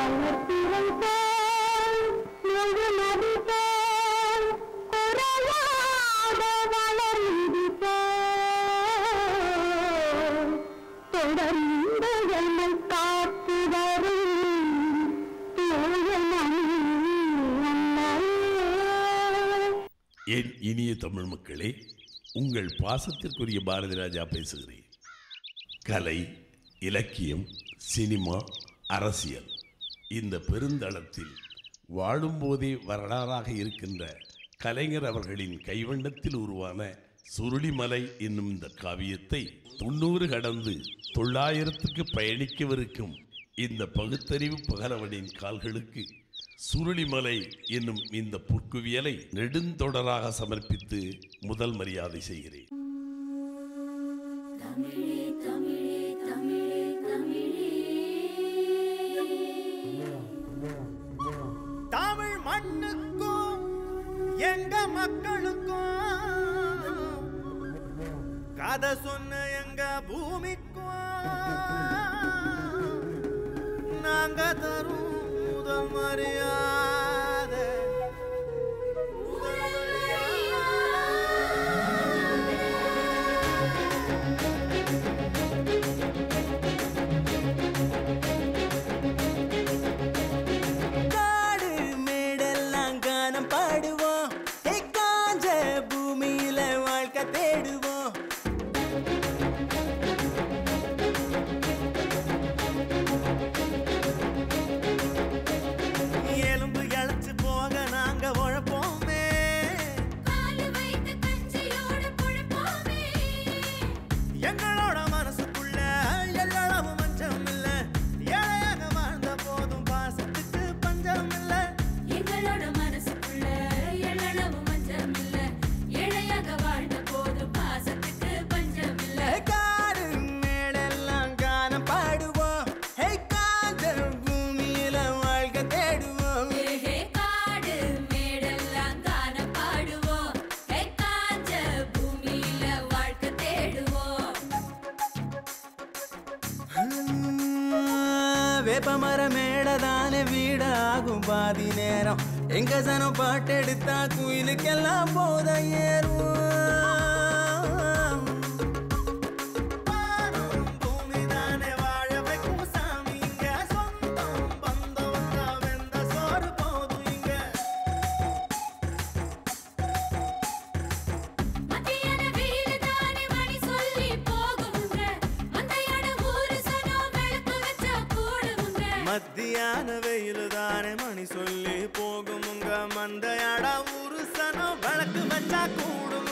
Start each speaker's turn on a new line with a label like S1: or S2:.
S1: மலர்த்திரை போல் முழு நதி போல் குறையாத வளர்ந்து போல் தொடர்ந்து என்னை காத்து வரும் தூய மணி அண்ணலே.
S2: என் இனிய தமிழ் மக்களே உங்கள் பாசத்திற்குரிய பாரதி ராஜா பேசுகிறேன் கலை இலக்கியம் சினிமா அரசியல் இந்த பெருந்தளத்தில் வாழும்போதே வரலாறாக இருக்கின்ற கலைஞர் அவர்களின் கைவண்ணத்தில் உருவான சுருளிமலை என்னும் இந்த காவியத்தை தொண்ணூறு கடந்து தொள்ளாயிரத்துக்கு பயணிக்கவிருக்கும் இந்த பகுத்தறிவு பகலவனின் கால்களுக்கு சுருளிமலை என்னும் இந்த புற்குவியலை நெடுந்தொடராக சமர்ப்பித்து முதல் மரியாதை செய்கிறேன்
S3: தமிழே தமிழே தமிழே தமிழே
S4: தமிழ் மண்ணுக்கும் எங்க மக்களுக்கும் கதை சொன்ன எங்க பூமிக்கும் நாங்க தரும் முதல் மரியாதை முதல் காடு மேடெல்லாம் கானம் பாடுவோம் ஏ காஞ்ச பூமியில வாழ்க்கை தேடுவோம் எலும்பு இழைச்சு போக நாங்க உழைப்போமே
S3: காலு வைத்து கஞ்சியோடு பொழப்போமே
S4: எங்களோட மனசுக்குள்ள எல்லளவு மஞ்சம் இல்ல ஏழையாக வாழ்ந்த போதும் பாசத்துக்கு பஞ்சம் இல்ல
S3: எங்களோட மனசுக்குள்ள எள்ளளவு மஞ்சம் இல்ல ஏழையாக வாழ்ந்த போது பாசத்துக்கு பஞ்சம் இல்ல
S4: காடு மேடெல்லாம் கானம் பாடுவோம் ஹே காஞ்ச பூமியில வாழ்க்கை தேடுவோம்
S3: ஏஹே காடு மேடெல்லாம் காண பாடுவோம் ஹே காஞ்ச பூமியில வாழ்க்கை தேடுவோம்
S4: வேப்பமர மேடதானே வீடாகும் பாதி நேரம் எங்க சனம் பாட்டெடுத்தா குயிலுக்கெல்லாம் போத ஏறும் பூமிதானே வாழ வைக்கும் சாமி இங்க சொந்தம் பந்தம் வந்தா வெந்த சோறு போதும் இங்க
S3: மத்தியான வெயில் தானே மணி சொல்லி போகுங்க மந்தையோட ஊரு சனம் விளக்கு வச்சா கூடுங்க
S4: மத்தியான வெயில் தானே மணி சொல்லி போகுமுங்க மந்தையாடா ஊரு சனம் விளக்கு வச்சா கூடுங்க